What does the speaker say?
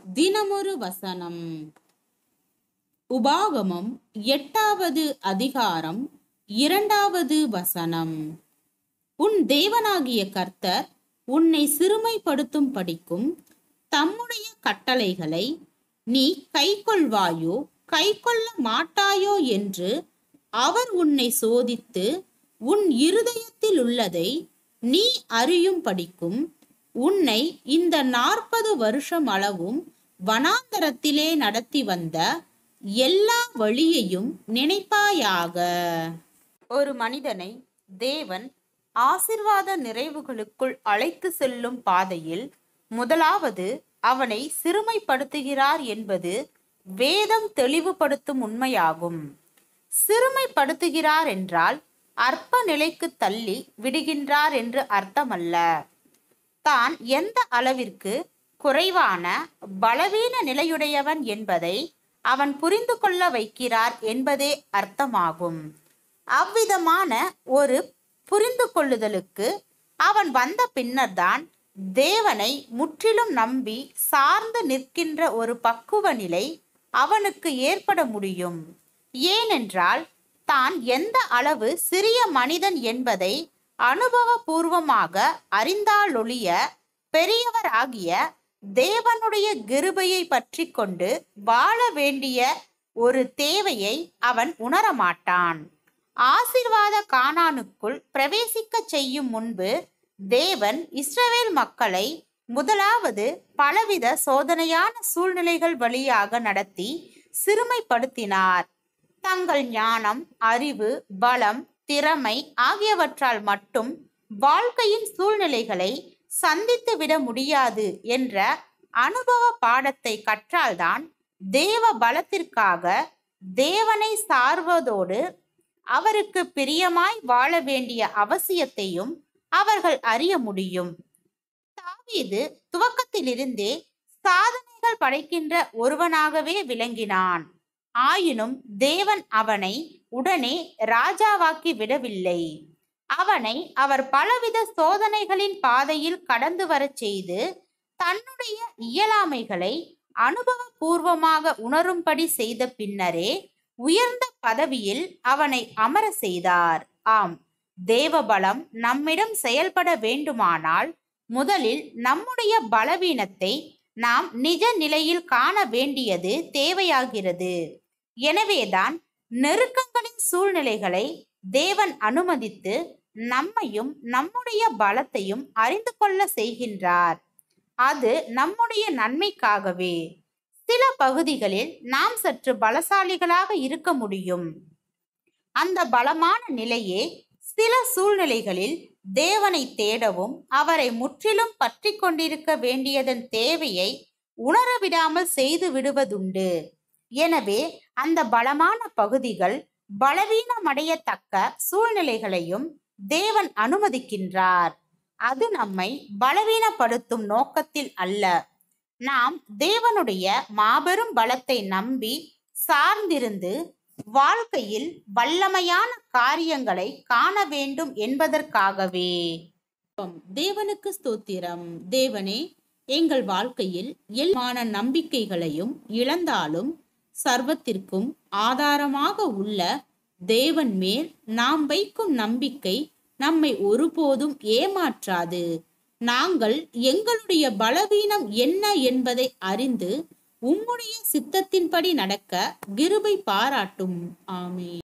தினமொரு வசனம் உபாகமம் எட்டாவது அதிகாரம் இரண்டாவது வசனம் உன் தேவனாகிய கர்த்தர் உன்னை சிறுமைப்படுத்தும் படிக்கும் தம்முடைய கட்டளைகளை நீ கைக்கொள்வாயோ கைக்கொள்ள மாட்டாயோ என்று அவர் உன்னை சோதித்து உன் இருதயத்தில் உள்ளதை நீ அறியும் படிக்கும் உன்னை இந்த நாற்பது வருஷம் அளவும் வனாந்தரத்திலே நடத்தி வந்த எல்லா வழியையும் நினைப்பாயாக ஒரு மனிதனை தேவன் ஆசிர்வாத நிறைவுகளுக்குள் அழைத்து செல்லும் பாதையில் முதலாவது அவனை சிறுமைப்படுத்துகிறார் என்பது வேதம் தெளிவுபடுத்தும் உண்மையாகும் சிறுமைப்படுத்துகிறார் என்றால் அற்ப நிலைக்கு தள்ளி விடுகின்றார் என்று அர்த்தமல்ல தான் எந்த அளவிற்கு குறைவான பலவீன நிலையுடையவன் என்பதை அவன் புரிந்து கொள்ள வைக்கிறார் என்பதே அர்த்தமாகும் அவ்விதமான ஒரு புரிந்து கொள்ளுதலுக்கு அவன் வந்த பின்னர்தான் தேவனை முற்றிலும் நம்பி சார்ந்து நிற்கின்ற ஒரு பக்குவ நிலை அவனுக்கு ஏற்பட முடியும் ஏனென்றால் தான் எந்த அளவு சிறிய மனிதன் என்பதை அனுபவபூர்வமாக அறிந்தாலொழிய பெரியவர் ஆகிய தேவனுடைய கிருபையை பற்றி கொண்டு வாழ வேண்டிய ஒரு தேவையை அவன் உணரமாட்டான் ஆசிர்வாத கானானுக்குள் பிரவேசிக்க செய்யும் முன்பு தேவன் இஸ்ரவேல் மக்களை முதலாவது பலவித சோதனையான சூழ்நிலைகள் வழியாக நடத்தி சிறுமைப்படுத்தினார் தங்கள் ஞானம் அறிவு பலம் திறமை ஆகியவற்றால் மட்டும் வாழ்க்கையின் சூழ்நிலைகளை சந்தித்து விட முடியாது என்ற அனுபவ பாடத்தை கற்றால்தான் தேவ பலத்திற்காக தேவனை சார்வதோடு அவருக்கு பிரியமாய் வாழ வேண்டிய அவசியத்தையும் அவர்கள் அறிய முடியும் தாவீது துவக்கத்திலிருந்தே சாதனைகள் படைக்கின்ற ஒருவனாகவே விளங்கினான் ஆயினும் தேவன் அவனை உடனே ராஜாவாக்கி விடவில்லை அவனை அவர் பலவித சோதனைகளின் பாதையில் கடந்து வரச் செய்து தன்னுடைய இயலாமைகளை அனுபவபூர்வமாக உணரும்படி செய்த பின்னரே உயர்ந்த பதவியில் அவனை அமர செய்தார் ஆம் தேவபலம் நம்மிடம் செயல்பட வேண்டுமானால் முதலில் நம்முடைய பலவீனத்தை நாம் நிஜ நிலையில் காண வேண்டியது தேவையாகிறது எனவேதான் நெருக்கங்களின் சூழ்நிலைகளை தேவன் அனுமதித்து நம்மையும் நம்முடைய பலத்தையும் அறிந்து கொள்ள செய்கின்றார் அது நம்முடைய நன்மைக்காகவே சில பகுதிகளில் நாம் சற்று பலசாலிகளாக இருக்க முடியும் அந்த பலமான நிலையே சில சூழ்நிலைகளில் தேவனை தேடவும் அவரை முற்றிலும் பற்றி கொண்டிருக்க வேண்டியதன் தேவையை உணரவிடாமல் செய்து விடுவதுண்டு எனவே அந்த பலமான பகுதிகள் பலவீனமடையத்தக்க சூழ்நிலைகளையும் தேவன் அனுமதிக்கின்றார் அது நம்மை பலவீனப்படுத்தும் நோக்கத்தில் அல்ல நாம் தேவனுடைய மாபெரும் பலத்தை நம்பி சார்ந்திருந்து வாழ்க்கையில் வல்லமையான காரியங்களை காண வேண்டும் என்பதற்காகவே தேவனுக்கு ஸ்தோத்திரம் தேவனே எங்கள் வாழ்க்கையில் எல்லாமான நம்பிக்கைகளையும் இழந்தாலும் சர்வத்திற்கும் ஆதாரமாக உள்ள தேவன் மேல் நாம் வைக்கும் நம்பிக்கை நம்மை ஒருபோதும் ஏமாற்றாது நாங்கள் எங்களுடைய பலவீனம் என்ன என்பதை அறிந்து உம்முடைய சித்தத்தின்படி நடக்க கிருபை பாராட்டும் ஆமே